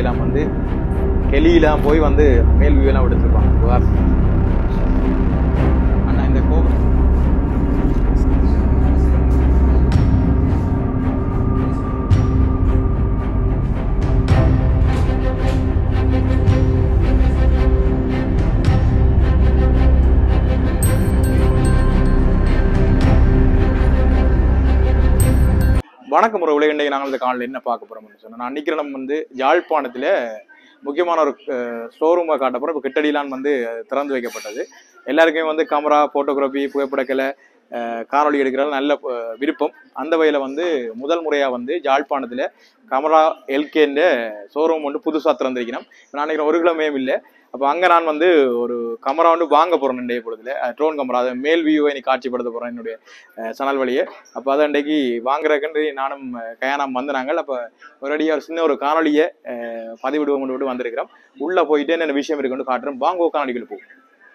எல்லாம் வந்து கெலியெல்லாம் போய் வந்து மேல் வியூ எல்லாம் எடுத்துருப்பாங்க புகார் அண்ணா இந்த கோபுரம் வணக்கம் ஒரு உலகண்டை நாங்கள் இந்த காலையில் என்ன பார்க்க போறோம்னு சொன்னா நான் அன்னைக்கு நம்ம வந்து யாழ்ப்பாணத்துல முக்கியமான ஒரு ஷோரூமை காட்ட போறோம் இப்போ கிட்டடியிலான் வந்து திறந்து வைக்கப்பட்டது எல்லாருக்குமே வந்து கேமரா போட்டோகிராஃபி புகைப்படக்கலை அஹ், காணொளி எடுக்கிறது நல்ல அஹ், விருப்பம் அந்த வகையில் வந்து முதல் முறையாக வந்து யாழ்ப்பாணத்தில் கமரா எல்கேன்ற ஷோரூம் வந்து புதுசாக திறந்திருக்கணும் நான் நினைக்கிறேன் ஒரு கிலோமேயும் இல்லை அப்போ அங்கே நான் வந்து ஒரு கமரா வந்து வாங்க போகிறேன் இன்றைய பொழுதுல ட்ரோன் கமரா அதை மேல் வியூவை நீ காட்சிப்படுத்த போகிறேன் என்னுடைய அஹ், சணல் வழியே அப்போ அதை இன்றைக்கு வாங்குறதுக்குன்னு நானும் அஹ், கயானாம் வந்து நாங்கள் அப்போ ஒரு அடியாக ஒரு சின்ன ஒரு காணொலியை அஹ், பதிவிடுவோம் விட்டு வந்திருக்கிறோம் உள்ளே போயிட்டு என்னென்ன விஷயம் இருக்குன்னு காட்டுறோம் வாங்க காணொலிகள் போகும்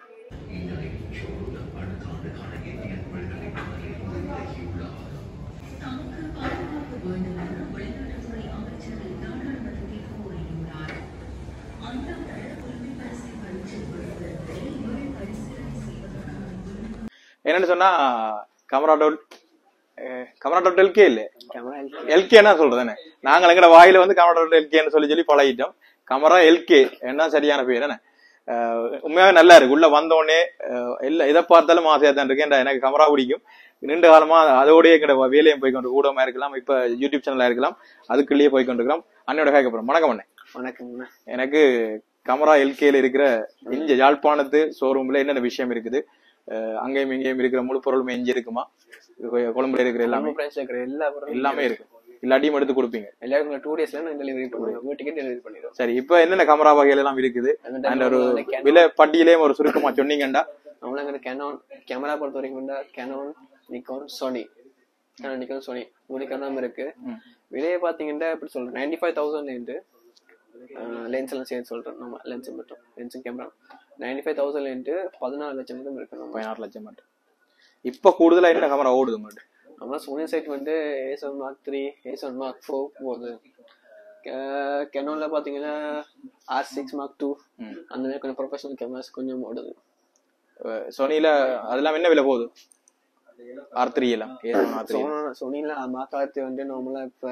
என்னன்னு சொன்னா கமரா டோல் கமரா டோல் எல்கே இல்ல எல்கேன்னா சொல்றதானே நாங்கள் எங்கட வாயில வந்து கமரா டோல் எல்கேன்னு சொல்லி சொல்லி பழகிட்டோம் கமரா எல்கே என்ன சரியான பேர் என்ன அஹ் உண்மையாவே நல்லா இருக்கு உள்ள வந்த உடனே அஹ் எல்லா எதை பார்த்தாலும் ஆசையா தான் இருக்கு ஏன்டா எனக்கு கமரா பிடிக்கும் நீண்ட காலமா அதோடய எங்கட வேலையும் போய் கொண்டு கூடமா இருக்கலாம் இப்ப யூடியூப் சேனலா இருக்கலாம் அதுக்குள்ளேயே போய் கொண்டிருக்கிறோம் அண்ணோட கேட்க போறோம் வணக்கம் அண்ணே வணக்கங்கண்ணா எனக்கு கமரா எல்கேல இருக்கிற இங்க யாழ்ப்பாணத்து ஷோரூம்ல என்னென்ன விஷயம் இருக்குது அஹ் அங்கேயும் இங்கேயும் இருக்கிற முழு பொருளுமே எஞ்சி இருக்குமா கொ- கொழும்புல இருக்கிற எல்லாமே நம்ம பிரான்ச்ல இருக்கிற எல்லா பொருளும் எல்லாமே இருக்கு எல்லாத்தையும் எடுத்து கொடுப்பீங்க எல்லாருக்கும் டூ டேஸ்ல நான் டெலிவரி பண்ணுவேன் வீட்டுக்கே டெலிவரி பண்ணிடுவோம் சரி இப்ப என்னென்ன கமரா வகைகள் எல்லாம் இருக்குது அந்த அந்த ஒரு time ல விலை பட்டியலையும் ஒரு சுருக்கமா சொன்னீங்கண்டா நம்மள கேனான் கேமரா பொறுத்த வரைக்கும் வந்து Canon Nikon Sony Canon Nikon Sony மூணு கேமரா இருக்கு ம். விலையை பாத்தீங்கன்னா எப்படி சொல்றேன் நைன்டி ஃபைவ் தௌசண்ட் லென்ஸ் எல்லாம் சேர்த்து சொல்றேன் நம்ம லென்ஸ் மட்டும் லென்ஸும் கேமரா நைன்டி ஃபைவ் தௌசண்ட் பதினாலு லட்சம் மட்டும் இருக்கு நம்ம பதினாறு லட்சம் மட்டும் இப்ப கூடுதலா என்ன கமரா ஓடுது உங்கள்ட்ட நம்ம சோனி சைட் வந்து A seven mark three A seven mark four போகுது கெனோல பாத்தீங்கன்னா ஆர் சிக்ஸ் மார்க் டூ ம். அந்த மாதிரி கொஞ்சம் ப்ரொஃபஷனல் கேமராஸ் கொஞ்சம் ஓடுது அஹ் சோனில அதெல்லாம் என்ன விலை போகுது ஆர் த்ரீ எல்லாம் ஆர் த்ரீ சோனோ சோனில மாக்காலத்து வந்து நார்மலா இப்ப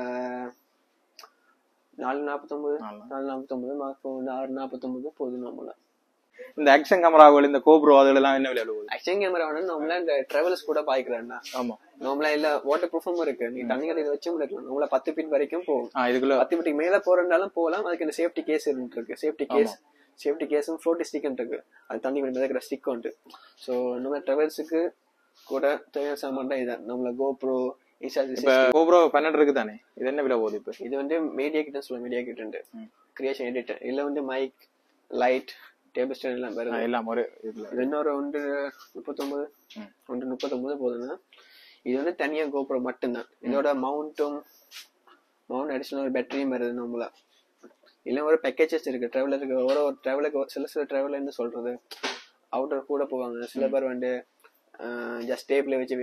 நாலு நாற்பத்தொன்பது நாலு. நாலு நாற்பத்தொன்பது மார்க் வந்து ஆறு நாற்பத்தொன்பது போகுது நார்மலா இந்த ஆக்ஷன் கேமராவில் இந்த கோப்ரோ அதுல எல்லாம் என்ன விலை போகுது ஆக்ஷன் கேமரா வந்து நார்மலா இந்த டிராவல்ஸ் கூட பாய்க்கிறேன்டா ஆமா நார்மலா இல்ல வாட்டர் ப்ரூஃபும் இருக்கு நீ தண்ணி கடையில் வச்சும் இருக்கலாம் நார்மலா பத்து ஃபீட் வரைக்கும் போகும் ஆ இதுக்குள்ள பத்து ஃபீட்டுக்கு மேல போறதுனாலும் போகலாம் அதுக்கு இந்த சேஃப்டி கேஸ் இருக்கு சேஃப்டி கேஸ் சேஃப்டி கேஸும் ஃப்ளோட்டி ஸ்டிக் இருக்கு அது தண்ணி கொஞ்சம் மிதக்கிற ஸ்டிக் உண்டு ஸோ நம்ம டிராவல்ஸுக்கு கூட தேவையான சாமான் தான் இதான் நம்மள கோப்ரோ இப்ப கோப்ரோ பன்னெண்டு இருக்கு தானே இது என்ன விலை போகுது இப்ப இது வந்து மீடியா கிட்ட சொல்ல மீடியா கிட்ட கிரியேஷன் எடிட்டர் இதுல வந்து மைக் லைட் டேபிள் ஸ்டாண்ட் எல்லாம் ஆ, வருது எல்லாம் ஒரு இதுல இது இன்னொரு ஒன்று முப்பத்தொன்பது ம். ஒன்று முப்பத்தொன்பது போதுன்னா இது வந்து தனியா கோப்ரோ மட்டும்தான் இதோட மவுண்ட்டும் மவுண்ட் அடிஷனல் ஒரு பேட்டரியும் வருது நம்மள இல்ல ஒரு பேக்கேஜஸ் இருக்கு டிராவலருக்கு ஒரு ஒரு டிராவலுக்கு சில சில டிராவலர் என்ன சொல்றது அவுட்டர் கூட போவாங்க சில பேர் வந்து ஜஸ்ட் டேப்ல வச்சு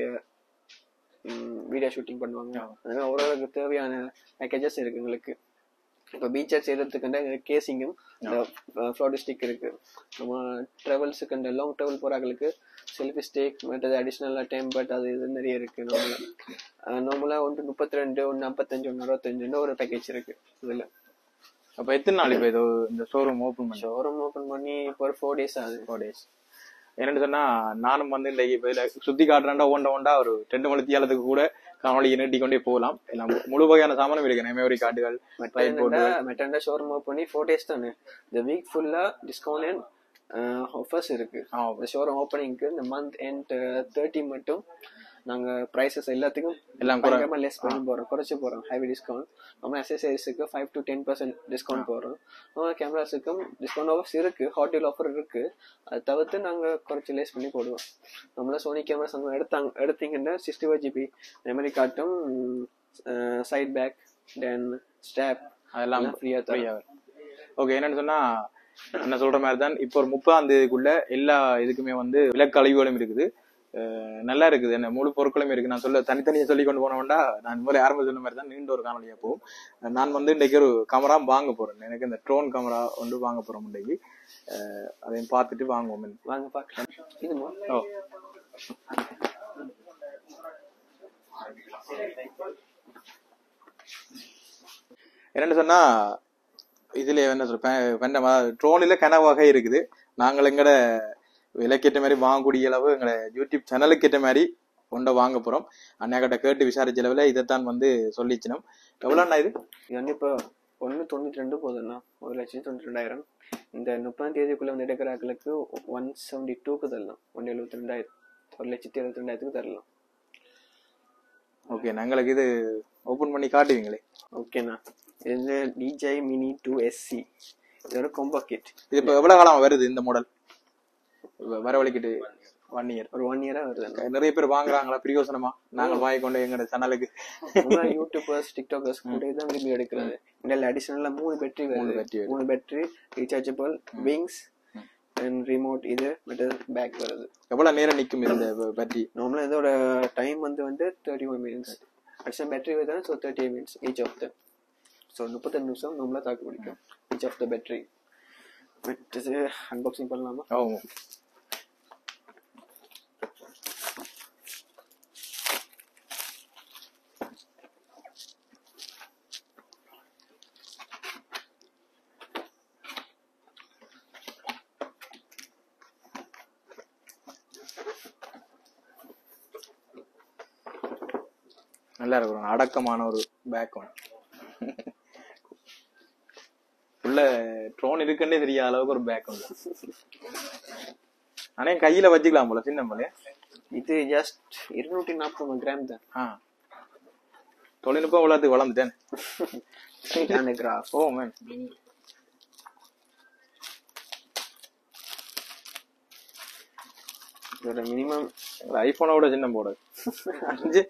வீடியோ ஷூட்டிங் பண்ணுவாங்க அதனால ஒரு ஒரு தேவையான பேக்கேஜஸ் இருக்கு எங்களுக்கு இப்போ பீச்சர் செய்யறதுக்கு கேசிங்கும் ஃப்ளோட் ஸ்டிக் இருக்கு நம்ம ட்ராவல்ஸுக்கு அந்த லாங் ட்ராவல் போறாங்களுக்கு செல்ஃபி ஸ்டிக் மற்றது அடிஷ்னலாக டெம்பர்ட் அது இது நிறைய இருக்கு நார்மலாக நார்மலாக ஒன்று முப்பத்தி ரெண்டு ஒன்று ஐம்பத்தஞ்சு ஒன்று அறுபத்தஞ்சுன்னு ஒரு பேக்கேஜ் இருக்கு இதில் அப்ப எத்தனை நாள் இப்ப இது இந்த ஷோரூம் ஓபன் பண்ணி ஷோரூம் ஓப்பன் பண்ணி இப்போ ஒரு ஃபோர் டேஸ் ஆகுது ஃபோர் டேஸ் என்னன்னு சொன்னா நானும் வந்து இந்த இப்ப இதுல சுத்தி காட்டுறாண்டா ஒண்ட ஒண்டா ஒரு ரெண்டு மணி தியாலத்துக்கு கூட காணொலியை நீட்டிக்கொண்டே போகலாம் எல்லாம் முழு வகையான சாமானும் இருக்கு மெமரி கார்டுகள் ட்ரைபோர்டு மெட்டண்டா ஷோரூம் ஓப்பன் பண்ணி ஃபோர் டேஸ் தானே இந்த வீக் ஃபுல்லா டிஸ்கவுண்ட் அண்ட் ஆஃபர்ஸ் இருக்கு ஆ இந்த ஷோரூம் ஓப்பனிங்க்கு இந்த மந்த் எண்ட் தேர்ட்டி மட்டும் நாங்க ப்ரைசஸ் எல்லாத்துக்கும் எல்லாம் குறை பயங்கரமா லெஸ் பண்ணி போறோம் குறைச்சு போறோம் ஹெவி டிஸ்கவுண்ட் நம்ம அசசரிஸுக்கு five to ten percent discount போடுறோம் நம்ம கேமராஸுக்கும் டிஸ்கவுண்ட் ஆஃபர்ஸ் இருக்கு ஹாட்டில் ஆஃபர் இருக்கு அதை தவிர்த்து நாங்க குறைச்சு லெஸ் பண்ணி போடுவோம் நம்மள சோனி கேமராஸ் நம்ம எடுத்தாங்க எடுத்தீங்கன்னா சிக்ஸ்டி ஃபைவ் ஜிபி மெமரி கார்டும் சைட் பேக் தென் ஸ்டாப் அதெல்லாம் ஃப்ரீயா தரும் ஃப்ரீயா ஓகே என்னன்னு சொன்னா என்ன சொல்ற மாதிரி தான் இப்போ ஒரு முப்பதாம் தேதிக்குள்ள எல்லா இதுக்குமே வந்து விலக்கு அழிவுகளும் இருக்குது அஹ் நல்லா இருக்குது என்ன முழு பொருட்களும் இருக்கு நான் சொல்ல தனித்தனியா சொல்லி கொண்டு போனோம்டா நான் முதல்ல ஆரம்ப சொன்ன மாதிரி தான் நீண்ட ஒரு காணொலியா போகும் நான் வந்து இன்றைக்கு ஒரு கேமரா வாங்க போறேன் எனக்கு இந்த ட்ரோன் கேமரா வந்து வாங்க போறோம் இன்றைக்கு அஹ் அதையும் பார்த்துட்டு வாங்குவோம் வாங்க பார்க்கலாம் இதுமா ஓ என்னன்னு சொன்னா இதுல என்ன சொல்ற ட்ரோனில கன வகை இருக்குது நாங்கள் எங்கட விலைக்கேற்ற மாதிரி வாங்கக்கூடிய அளவு எங்கட யூடியூப் சேனலுக்கு ஏற்ற மாதிரி ஒன்றை வாங்க போறோம் அண்ணாக்கிட்ட கேட்டு விசாரிச்ச அளவுல இதைத்தான் வந்து சொல்லிச்சினோம் எவ்வளோண்ணா இது இது வந்து இப்போ ஒன்று தொண்ணூற்றி ரெண்டு போதும்ண்ணா ஒரு லட்சத்தி தொண்ணூற்றி ரெண்டாயிரம் இந்த முப்பதாம் தேதிக்குள்ள வந்து எடுக்கிற ஆட்களுக்கு ஒன் செவன்டி டூக்கு தரலாம் ஒன்று எழுபத்தி ரெண்டாயிரம் ஒரு லட்சத்தி எழுபத்தி ரெண்டாயிரத்துக்கு தரலாம் ஓகே நாங்களுக்கு இது ஓபன் பண்ணி காட்டுவீங்களே ஓகேண்ணா இது டிஜே மினி டூ எஸ்சி இதோட கொம்போ கிட் இது இப்போ எவ்வளவு காலம் வருது இந்த மாடல் வரவழைக்கிட்டு ஒன் இயர் ஒரு ஒன் இயராக வருதுண்ணா நிறைய பேர் வாங்குறாங்களா பிரியோசனமா நாங்கள் வாங்கி கொண்டு எங்க சேனலுக்கு நம்ம யூடியூபர்ஸ் டிக்டாக்கர்ஸ் கூட தான் விரும்பி எடுக்கிறது இதில் அடிஷனலாக மூணு பேட்டரி மூணு வருது battery வருது. மூணு battery rechargeable wings and remote இது மெட்டல் பேக் வருது எவ்வளவு நேரம் நிக்கும் இந்த பேட்டரி நார்மலாக இதோட டைம் வந்து வந்து thirty one minutes additional battery வருதுன்னா so thirty minutes each of the so முப்பத்தஞ்சு நிமிஷம் நார்மலாக தாக்கு பிடிக்கும் ஈச் ஆஃப் த பேட்டரி மற்றது அன்பாக்சிங் பண்ணலாமா ஓ நல்லா இருக்கும் அடக்கமான ஒரு பேக் ஒன் உள்ள ட்ரோன் இருக்குன்னே தெரியாத அளவுக்கு ஒரு பேக் ஒன்று ஆனா என் கையில வச்சுக்கலாம் போல சின்ன போல இது ஜஸ்ட் இருநூற்றி நாற்பது கிராம் தான் ஆ தொழில்நுட்பம் உலகத்துக்கு வளர்ந்துட்டேன் அந்த கிராஃப் ஓ மேன் இதோட மினிமம் ஐபோனோட சின்ன போடு அஞ்சு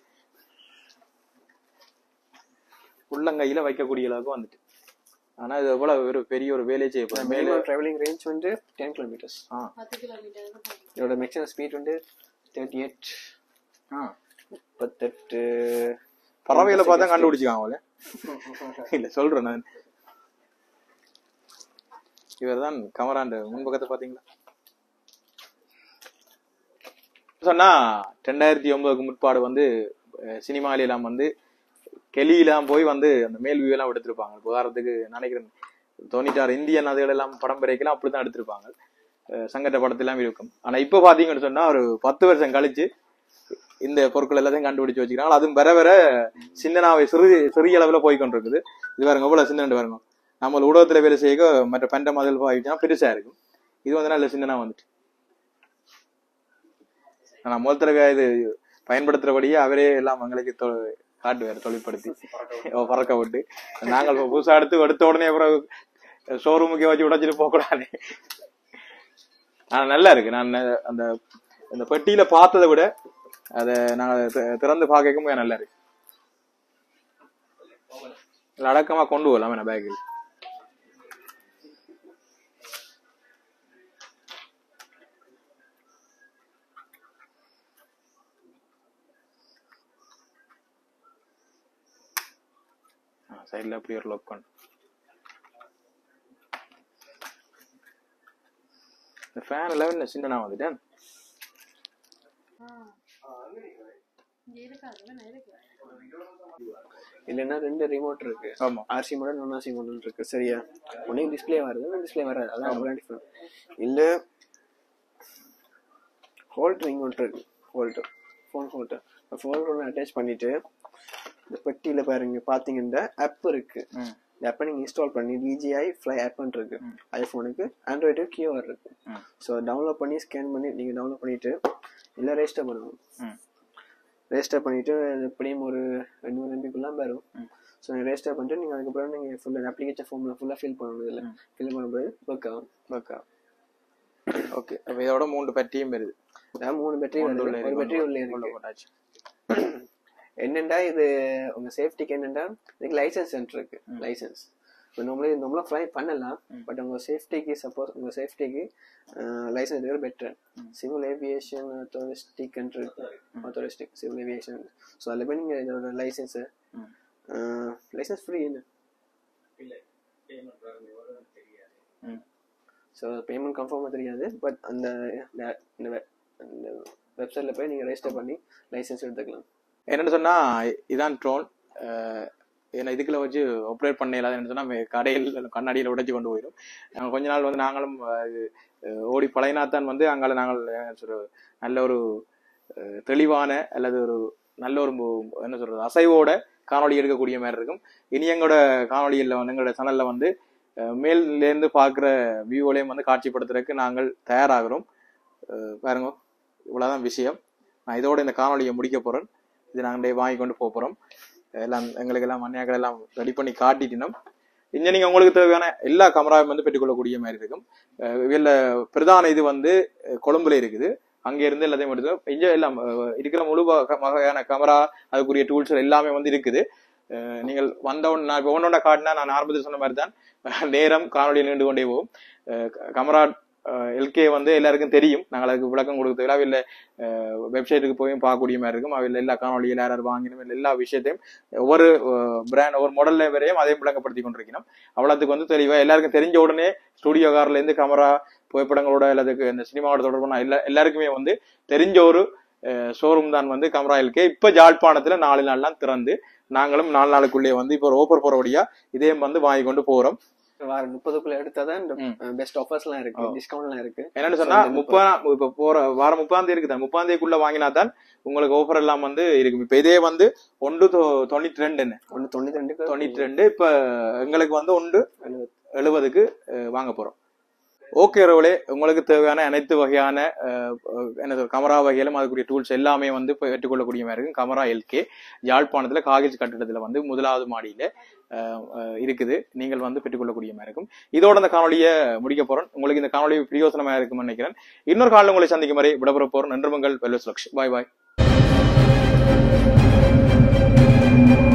உள்ளங்கையில வைக்கக்கூடிய அளவுக்கு வந்துட்டு ஆனா இது எவ்வளவு ஒரு பெரிய ஒரு வேலையை செய்ய போறேன் மேல மினிமம் ட்ராவலிங் ரேஞ்ச் வந்து டென் கிலோமீட்டர்ஸ் ஆ இதோட மேக்ஸிமம் ஸ்பீட் வந்து தேர்ட்டி எயிட் ஆ முப்பத்தெட்டு பறவைகளை பார்த்தா கண்டுபிடிச்சிக்காங்க போல இல்ல சொல்றேன் நான் இவர் தான் கமராண்டு முன்பக்கத்தை பாத்தீங்களா சொன்னா ரெண்டாயிரத்தி ஒன்பதுக்கு முற்பாடு வந்து அஹ், சினிமால எல்லாம் வந்து கெலியெல்லாம் போய் வந்து அந்த மேல் வியூ எல்லாம் எடுத்திருப்பாங்க இப்ப உதாரணத்துக்கு நினைக்கிறேன் தொண்ணூറ്റാறு இந்தியன் அதுகள் எல்லாம் படம் பிறக்கலாம் அப்படித்தான் எடுத்திருப்பாங்க அஹ், சங்கட்ட படத்தெல்லாம் இருக்கும் ஆனா இப்ப பாத்தீங்கன்னு சொன்னா ஒரு பத்து வருஷம் கழிச்சு இந்த பொருட்கள் எல்லாத்தையும் கண்டுபிடிச்சு வச்சுக்கிறாங்க அதுவும் வர வர சிந்தனாவை சிறு சிறிய அளவுல போய் கொண்டிருக்குது இது பாருங்க எவ்வளவு சிந்தனை பாருங்க நம்ம ஊடகத்துல வேலை செய்ய மற்ற பெண்ட மதில் ஆகிடுச்சுன்னா பெருசா இருக்கும் இது வந்து நல்ல சிந்தனா வந்துட்டு ஆனா முதல் தடவை இது பயன்படுத்துறபடியே அவரே எல்லாம் எங்களுக்கு தொ- காட்டுவார் தொழிற்படுத்தி ஓ, பறக்க விட்டு நாங்கள் இப்ப புதுசா எடுத்து எடுத்த உடனே அப்புறம் ஷோரூமுக்கே வச்சு உடைச்சிட்டு போக கூடாது ஆனா நல்லா இருக்கு நான் அந்த அந்த பெட்டியில பார்த்ததை விட அதை நாங்க தி- திறந்து பார்க்கவும் நல்லா இருக்கு இதுல அடக்கமா கொண்டு போகலாம் என்ன பேக்கில் சைடுல அப்படி ஒரு லொக் பண்ணு இந்த ஃபேன் லெவலில் சின்ன நான் வந்துட்டேன் இல்லைன்னா ரெண்டு ரிமோட் இருக்கு ஆமா ஆர்சி மாடல் நான் ஆர்சி மாடல் இருக்கு சரியா ஒன்னே டிஸ்ப்ளே வருது டிஸ்ப்ளே வராது அதான் அவ்வளோ டிஃப்ரெண்ட் இல்ல ஹோல்டர் இங்க ஒன்று இருக்கு ஹோல்டர் ஃபோன் ஹோல்டர் ஃபோன் ஒன்று அட்டாச் பண்ணிட்டு இந்த பெட்டியில பாருங்க பாத்தீங்கன்னா ஆப் இருக்கு ம் இந்த ஆப்பை நீங்க இன்ஸ்டால் பண்ணி டிஜிஐ ஃப்ளை ஆப்னு இருக்கு ஐஃபோனுக்கு ஆண்ட்ராய்டுக்கு கியூஆர் இருக்கு ம் ஸோ டவுன்லோட் பண்ணி ஸ்கேன் பண்ணி நீங்க டவுன்லோட் பண்ணிட்டு இல்லை ரெஜிஸ்டர் பண்ணணும் ம் ரெஜிஸ்டர் பண்ணிட்டு எப்படியும் ஒரு ரெண்டு மூணு எம்பிக்குள்ள வரும் ஸோ நீங்கள் ரெஜிஸ்டர் பண்ணிட்டு நீங்கள் அதுக்கப்புறம் நீங்கள் ஃபுல்லாக அப்ளிகேஷன் ஃபார்மில் ஃபுல்லாக ஃபில் பண்ணணும் இதில் ஃபில் பண்ணும்போது ஒர்க் ஆகும் ஓகே ஓகே அப்ப இதோட மூன்று பெட்டியும் வருது அதான் மூணு பேட்டரி உள்ள வருது ஒரு இருக்கு, பேட்டரி உள்ள உள்ள இருக்கு போட்டாச்சு என்னண்டா இது உங்க சேஃப்டிக்கு என்னண்டா இதுக்கு லைசன்ஸ் சென்டர் இருக்கு லைசன்ஸ் இப்போ நம்மளே நம்மளும் ஃப்ளை பண்ணலாம் பட் உங்க சேஃப்டிக்கு சப்போஸ் உங்க சேஃப்டிக்கு லைசன்ஸ் எடுக்கிறது better civil aviation authority country authority civil aviation so அதில் போய் நீங்கள் இதோட லைசன்ஸு லைசன்ஸ் ஃப்ரீ என்ன ம். ஸோ பேமெண்ட் கன்ஃபார்மாக தெரியாது பட் அந்த இந்த- இந்த வெ- அந்த வெப்சைட்டில் போய் நீங்கள் ரெஜிஸ்டர் பண்ணி லைசன்ஸ் எடுத்துக்கலாம் என்னன்னு சொன்னா இதான் ட்ரோன் ஏன்னா இதுக்குள்ள வச்சு ஆப்ரேட் பண்ண இல்லாத சொன்னா மே- கடையில் கண்ணாடியில் உடைச்சு கொண்டு போயிடும் நாங்க கொஞ்ச நாள் வந்து நாங்களும் அஹ், இது, அஹ், ஓடி பழையனாத்தான் வந்து அங்கால நாங்கள் என்ன சொல்றது நல்ல ஒரு அஹ், தெளிவான அல்லது ஒரு நல்ல ஒரு மு- என்ன சொல்றது அசைவோட காணொளி எடுக்கக்கூடிய மாதிரி இருக்கும் இனி எங்களோட காணொளியில் வந்து எங்களோட சேனல்ல வந்து அஹ், மேல்லேருந்து பார்க்குற வியூவிலையும் வந்து காட்சிப்படுத்துறதுக்கு நாங்கள் தயாராகிறோம் அஹ், பாருங்க இவ்வளவுதான் விஷயம் நான் இதோட இந்த காணொளியை முடிக்க போறேன் இது நாங்கள் வாங்கி கொண்டு போக போறோம் எல்லாம் எங்களுக்கு எல்லாம் மண்ணியாக்கள் எல்லாம் ரெடி பண்ணி காட்டிட்டினோம் இங்க நீங்க உங்களுக்கு தேவையான எல்லா கேமராவும் வந்து பெற்றுக்கொள்ளக்கூடிய மாதிரி இருக்கும் அஹ் இதுல பிரதான இது வந்து அஹ் கொழும்புல இருக்குது அங்க இருந்து எல்லாத்தையும் எடுத்து இங்க எல்லாம் அஹ் இருக்கிற முழு வக- வகையான கேமரா அதுக்குரிய டூல்ஸ் எல்லாமே வந்து இருக்குது அஹ் நீங்கள் வந்தவுடன் நான் இப்போ ஒன்னொன்னா காட்டினா நான் ஆரம்பத்தில் சொன்ன மாதிரி தான் நேரம் காணொலி நீண்டு கொண்டே போகும் கேமரா எல்கே வந்து எல்லாருக்கும் தெரியும் நாங்கள் அதுக்கு விளக்கம் கொடுக்க தேவையில்ல இல்லை வெப்சைட்டுக்கு போய் பார்க்கக்கூடிய மாதிரி இருக்கும் அவையில் எல்லா காணொலியில் யார் யார் வாங்கினும் இல்லை எல்லா விஷயத்தையும் ஒவ்வொரு பிராண்ட் ஒவ்வொரு மாடல்ல வரையும் அதையும் விளங்கப்படுத்தி கொண்டிருக்கணும் அவ்வளோத்துக்கு வந்து தெளிவா எல்லாருக்கும் தெரிஞ்ச உடனே ஸ்டுடியோ கார்ல இருந்து கேமரா புகைப்படங்களோட அல்லது இந்த சினிமாவோட தொடர்பான எல்லா எல்லாருக்குமே வந்து தெரிஞ்ச ஒரு ஷோரூம் தான் வந்து கேமரா எல்கே இப்போ ஜாழ்ப்பாணத்துல நாலு நாள்லாம் திறந்து நாங்களும் நாலு நாளுக்குள்ளே வந்து இப்போ ஓப்பர் போறபடியா இதையும் வந்து வாங்கி கொண்டு போறோம் வார முப்பதுக்குள்ள எடுத்தா தான் இந்த ம். பெஸ்ட் ஆஃபர்ஸ்லாம் இருக்கு டிஸ்கவுண்ட்லாம் இருக்கு என்னன்னு சொன்னா முப்பதாம் இப்ப போற வாரம் முப்பதாம் தேதி இருக்குது முப்பதாம் தேதிக்குள்ள வாங்கினா தான் உங்களுக்கு ஆஃபர் எல்லாம் வந்து இருக்கும் இப்ப இதே வந்து ஒன்று தொ- தொண்ணூத்தி ரெண்டு என்ன ஒன்று தொண்ணூத்தி ரெண்டுக்கு தொண்ணூத்தி ரெண்டு இப்ப எங்களுக்கு வந்து ஒன்று எழுபதுக்கு வாங்க போறோம் ஓகே ரவுலே உங்களுக்கு தேவையான அனைத்து வகையான அஹ், அஹ், என்ன சொல்ற கமரா வகையிலும் அதுக்குரிய டூல்ஸ் எல்லாமே வந்து இப்போ பெற்றுக்கொள்ளக்கூடிய மாதிரி இருக்கும் கமரா எல்கே யாழ்ப்பாணத்துல காகேஜ் கட்டிடத்துல வந்து முதலாவது மாடியில அஹ், அஹ், இருக்குது நீங்கள் வந்து பெற்றுக்கொள்ளக்கூடிய மாதிரி இருக்கும் இதோட இந்த காணொலியை முடிக்க போறோம் உங்களுக்கு இந்த காணொலி பிரியோசனமா இருக்கும்னு நினைக்கிறேன் இன்னொரு காலையில் உங்களை சந்திக்கும் வரை விடப்பெற போறோம் நன்றுமங்கள் வெல்வஸ் லக்ஷ் பாய் பாய்